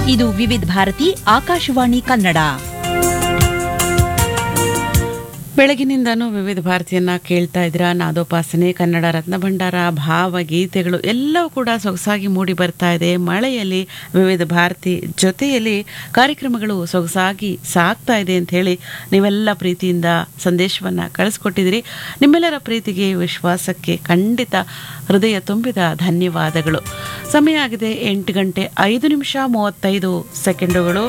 ಇದು ವಿವಿಧ ಭಾರತಿ ಆಕಾಶವಾಣಿ ಕನ್ನಡ ಬೆಳಗಿನಿಂದನೂ ವಿವಿಧ ಭಾರತಿಯನ್ನ ಕೇಳ್ತಾ ಇದ್ರ ನಾದೋಪಾಸನೆ ಕನ್ನಡ ರತ್ನ ಭಂಡಾರ ಭಾವಗೀತೆಗಳು ಎಲ್ಲವೂ ಕೂಡ ಸೊಗಸಾಗಿ ಮೂಡಿ ಬರ್ತಾ ಇದೆ ಮಳೆಯಲ್ಲಿ ವಿವಿಧ ಭಾರತಿ ಜೊತೆಯಲ್ಲಿ ಕಾರ್ಯಕ್ರಮಗಳು ಸೊಗಸಾಗಿ ಸಾಗ್ತಾ ಇದೆ ಅಂತ ಹೇಳಿ ನೀವೆಲ್ಲ ಪ್ರೀತಿಯಿಂದ ಸಂದೇಶವನ್ನ ಕಳಿಸ್ಕೊಟ್ಟಿದ್ದೀರಿ ನಿಮ್ಮೆಲ್ಲರ ಪ್ರೀತಿಗೆ ವಿಶ್ವಾಸಕ್ಕೆ ಖಂಡಿತ ಹೃದಯ ತುಂಬಿದ ಧನ್ಯವಾದಗಳು ಸಮಯ ಆಗಿದೆ ಎಂಟು ಗಂಟೆ ಐದು ನಿಮಿಷ ಮೂವತ್ತೈದು ಸೆಕೆಂಡುಗಳು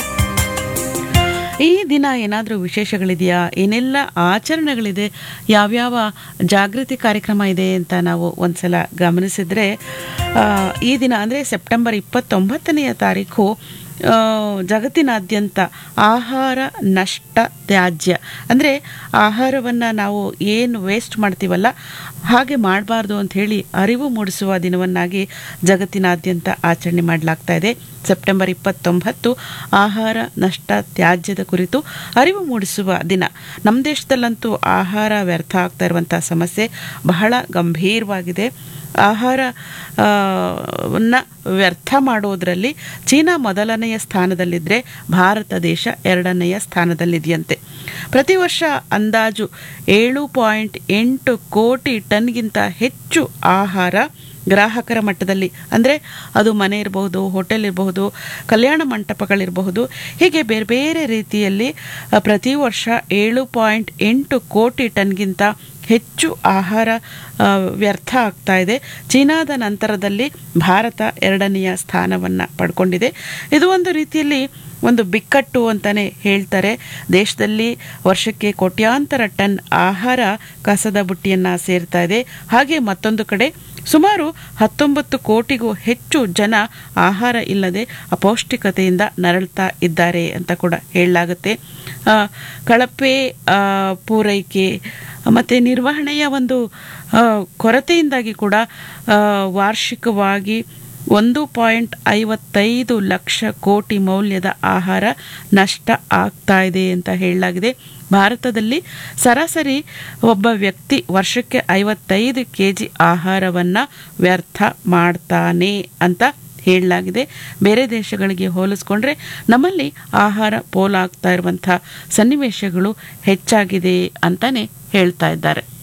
ಈ ದಿನ ಏನಾದರೂ ವಿಶೇಷಗಳಿದೆಯಾ ಏನೆಲ್ಲ ಆಚರಣೆಗಳಿದೆ ಯಾವ್ಯಾವ ಜಾಗೃತಿ ಕಾರ್ಯಕ್ರಮ ಇದೆ ಅಂತ ನಾವು ಒಂದ್ಸಲ ಗಮನಿಸಿದ್ರೆ ಆ, ಈ ದಿನ ಅಂದರೆ ಸೆಪ್ಟೆಂಬರ್ ಇಪ್ಪತ್ತೊಂಬತ್ತನೆಯ ತಾರೀಕು ಆ, ಜಗತ್ತಿನಾದ್ಯಂತ ಆಹಾರ ನಷ್ಟ ತ್ಯಾಜ್ಯ ಅಂದರೆ ಆಹಾರವನ್ನು ನಾವು ಏನು ವೇಸ್ಟ್ ಮಾಡ್ತೀವಲ್ಲ ಹಾಗೆ ಮಾಡಬಾರ್ದು ಅಂತ ಹೇಳಿ ಅರಿವು ಮೂಡಿಸುವ ದಿನವನ್ನಾಗಿ ಜಗತ್ತಿನಾದ್ಯಂತ ಆಚರಣೆ ಮಾಡಲಾಗ್ತಾ ಇದೆ ಸೆಪ್ಟೆಂಬರ್ ಇಪ್ಪತ್ತೊಂಬತ್ತು ಆಹಾರ ನಷ್ಟ ತ್ಯಾಜ್ಯದ ಕುರಿತು ಅರಿವು ಮೂಡಿಸುವ ದಿನ ನಮ್ಮ ದೇಶದಲ್ಲಂತೂ ಆಹಾರ ವ್ಯರ್ಥ ಆಗ್ತಾ ಇರುವಂಥ ಸಮಸ್ಯೆ ಬಹಳ ಗಂಭೀರವಾಗಿದೆ ಆಹಾರ ಆ, ವನ್ನ ವ್ಯರ್ಥ ಮಾಡೋದರಲ್ಲಿ ಚೀನಾ ಮೊದಲನೆಯ ಸ್ಥಾನದಲ್ಲಿದ್ದರೆ ಭಾರತ ದೇಶ ಎರಡನೆಯ ಸ್ಥಾನದಲ್ಲಿದೆಯಂತೆ ಪ್ರತಿ ವರ್ಷ ಅಂದಾಜು ಏಳು ಪಾಯಿಂಟ್ ಎಂಟು ಕೋಟಿ ಟನ್ಗಿಂತ ಹೆಚ್ಚು ಆಹಾರ ಗ್ರಾಹಕರ ಮಟ್ಟದಲ್ಲಿ ಅಂದರೆ ಅದು ಮನೆ ಇರಬಹುದು ಹೋಟೆಲ್ ಇರಬಹುದು ಕಲ್ಯಾಣ ಮಂಟಪಗಳಿರಬಹುದು ಹೀಗೆ ಬೇರೆ ಬೇರೆ ರೀತಿಯಲ್ಲಿ ಆ, ಪ್ರತಿ ವರ್ಷ ಏಳು ಪಾಯಿಂಟ್ ಎಂಟು ಕೋಟಿ ಟನ್ಗಿಂತ ಹೆಚ್ಚು ಆಹಾರ ಆ, ವ್ಯರ್ಥ ಆಗ್ತಾ ಇದೆ ಚೀನಾದ ನಂತರದಲ್ಲಿ ಭಾರತ ಎರಡನೆಯ ಸ್ಥಾನವನ್ನು ಪಡ್ಕೊಂಡಿದೆ ಇದು ಒಂದು ರೀತಿಯಲ್ಲಿ ಒಂದು ಬಿಕ್ಕಟ್ಟು ಅಂತಾನೆ ಹೇಳ್ತಾರೆ ದೇಶದಲ್ಲಿ ವರ್ಷಕ್ಕೆ ಕೋಟ್ಯಾಂತರ ಟನ್ ಆಹಾರ ಕಸದ ಬುಟ್ಟಿಯನ್ನು ಸೇರ್ತಾ ಇದೆ ಹಾಗೆ ಮತ್ತೊಂದು ಕಡೆ ಸುಮಾರು ಹತ್ತೊಂಬತ್ತು ಕೋಟಿಗೂ ಹೆಚ್ಚು ಜನ ಆಹಾರ ಇಲ್ಲದೆ ಅಪೌಷ್ಟಿಕತೆಯಿಂದ ನರಳ್ತಾ ಇದ್ದಾರೆ ಅಂತ ಕೂಡ ಹೇಳಲಾಗುತ್ತೆ ಆ, ಕಳಪೆ ಆ, ಪೂರೈಕೆ ಮತ್ತು ನಿರ್ವಹಣೆಯ ಒಂದು ಆ, ಕೊರತೆಯಿಂದಾಗಿ ಕೂಡ ಆ, ವಾರ್ಷಿಕವಾಗಿ ಒಂದು ಪಾಯಿಂಟ್ ಐವತ್ತೈದು ಲಕ್ಷ ಕೋಟಿ ಮೌಲ್ಯದ ಆಹಾರ ನಷ್ಟ ಆಗ್ತಾ ಇದೆ ಅಂತ ಹೇಳಲಾಗಿದೆ ಭಾರತದಲ್ಲಿ ಸರಾಸರಿ ಒಬ್ಬ ವ್ಯಕ್ತಿ ವರ್ಷಕ್ಕೆ ಐವತ್ತೈದು ಕೆ ಜಿ ಆಹಾರವನ್ನು ವ್ಯರ್ಥ ಮಾಡ್ತಾನೆ ಅಂತ ಹೇಳಲಾಗಿದೆ ಬೇರೆ ದೇಶಗಳಿಗೆ ಹೋಲಿಸ್ಕೊಂಡ್ರೆ ನಮ್ಮಲ್ಲಿ ಆಹಾರ ಪೋಲಾಗ್ತಾ ಇರುವಂಥ ಸನ್ನಿವೇಶಗಳು ಹೆಚ್ಚಾಗಿದೆ ಅಂತಾನೆ ಹೇಳ್ತಾ ಇದ್ದಾರೆ